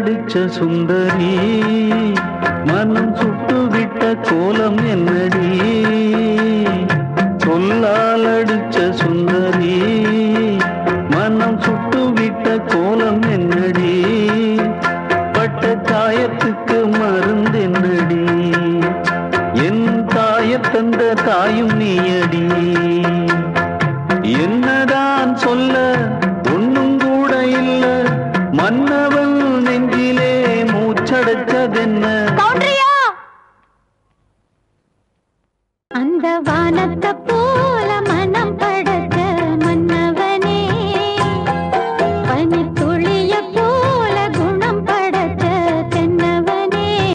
அடிச்ச சுந்தரி மனம் சுட்டுவிட்ட கோலம் என்னடி சொல்லால் அடிச்ச சுந்தரி மனம் சுட்டுவிட்ட கோலம் என்னடி பட்ட காயத்துக்கு மருந்து என்னடி என் தாயத் தந்த தாயும் நீயடி என்னதான் சொல்ல ஒண்ணும் கூட இல்ல மன்னவன் நெஞ்சிலே மூச்சடைச்சதென்ன அந்த வானத்து